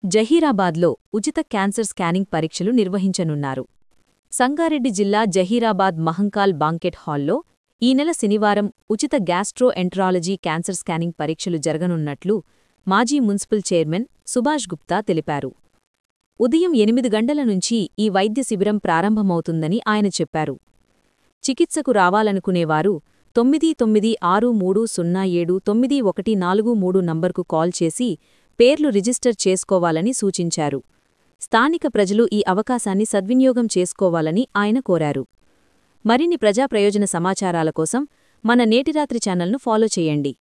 జహీరాబాద్లో ఉచిత cancer scanning పరీక్షలు నిర్వహించనున్నారు సంగారెడ్డి జిల్లా జహీరాబాద్ మహంకాల్ బాంకెట్ హాల్లో ఈ నెల శనివారం ఉచిత గ్యాస్ట్రో ఎంట్రాలజీ క్యాన్సర్ స్కానింగ్ పరీక్షలు జరగనున్నట్లు మాజీ మున్సిపల్ చైర్మన్ సుభాష్ గుప్తా తెలిపారు ఉదయం ఎనిమిది గంటల నుంచి ఈ వైద్య శిబిరం ప్రారంభమవుతుందని ఆయన చెప్పారు చికిత్సకు రావాలనుకునేవారు తొమ్మిది తొమ్మిది ఆరు మూడు సున్నా ఏడు తొమ్మిది ఒకటి నాలుగు మూడు నంబర్కు కాల్ చేసి పేర్లు రిజిస్టర్ చేసుకోవాలని సూచించారు స్థానిక ప్రజలు ఈ అవకాశాన్ని సద్వినియోగం చేసుకోవాలని ఆయన కోరారు మరిన్ని ప్రజా ప్రయోజన సమాచారాల కోసం మన నేటిరాత్రి ఛానల్ను ఫాలో చేయండి